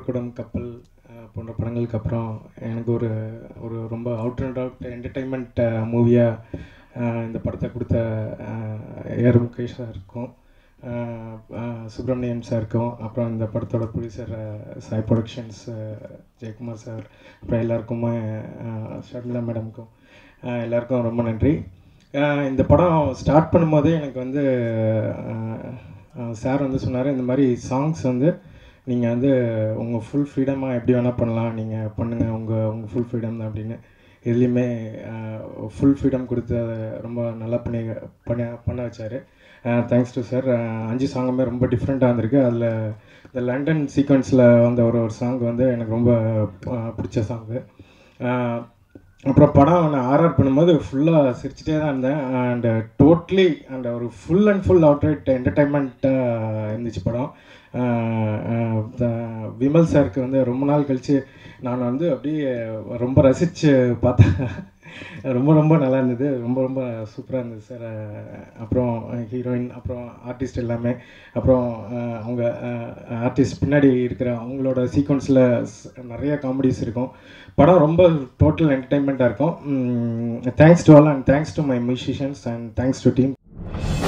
மறுகுடம் கப்பல் அஹ், போன்ற படங்களுக்கு அப்புறம் எனக்கு ஒரு ஒரு ரொம்ப அவுட் அண்ட் அவுட் என்டர்டைன்மெண்ட் மூவியாக இந்த படத்தை கொடுத்த ஏர் முகேஷ் சாருக்கும் அஹ், அஹ், சுப்பிரமணியம் சாருக்கும் அப்புறம் இந்த படத்தோட producer Sai productions Jayakumar sir அப்புறம் எல்லாருக்குமே அஹ், ஷர்மிளா மேடம்க்கும் அஹ், எல்லாருக்கும் ரொம்ப நன்றி அஹ், இந்த படம் ஸ்டார்ட் பண்ணும்போதே எனக்கு வந்து சார் வந்து சொன்னார் இந்த மாதிரி சாங்ஸ் வந்து நீங்கள் வந்து உங்கள் ஃபுல் ஃப்ரீடமாக எப்படி வேணால் பண்ணலாம் நீங்கள் பண்ணுங்கள் உங்கள் உங்கள் ஃபுல் ஃப்ரீடம் தான் அப்படின்னு எதுலேயுமே ஃபுல் ஃப்ரீடம் கொடுத்து அதை ரொம்ப நல்லா பண்ணி பண்ண பண்ண வச்சார் தேங்க்ஸ் டு சார் அஞ்சு சாங்குமே ரொம்ப டிஃப்ரெண்ட்டாக வந்திருக்கு அதில் இந்த லண்டன் சீக்வன்ஸில் வந்த ஒரு ஒரு சாங் வந்து எனக்கு ரொம்ப அஹ், பிடிச்ச சாங்கு அப்புறம் படம் நான் ஆர்ஆர் பண்ணும்போது ஃபுல்லாக சிரிச்சிட்டே தான் இருந்தேன் அண்ட் டோட்லி அண்ட் ஒரு ஃபுல் அண்ட் ஃபுல் அவுட்ரைட் என்டர்டைன்மெண்ட்டாக இருந்துச்சு படம் ஆஹ் ஆஹ் த- விமல் சாருக்கு வந்து ரொம்ப நாள் கழித்து நான் வந்து அப்படியே ரொம்ப ரசித்து பார்த்தேன் ரொம்ப ரொம்ப நல்லா இருந்தது ரொம்ப ரொம்ப சூப்பராக இருந்தது சார் அப்புறம் ஹீரோயின் அப்புறம் ஆர்டிஸ்ட் எல்லாமே அப்புறம் ஆஹ் அவங்க ஆர்டிஸ்ட் பின்னாடி இருக்கிற அவங்களோட சீக்வன்ஸில் நிறைய காமெடிஸ் இருக்கும் படம் ரொம்ப டோட்டல் என்டர்டைன்மெண்ட்டாக இருக்கும் thanks to all and thanks to my musicians and thanks to team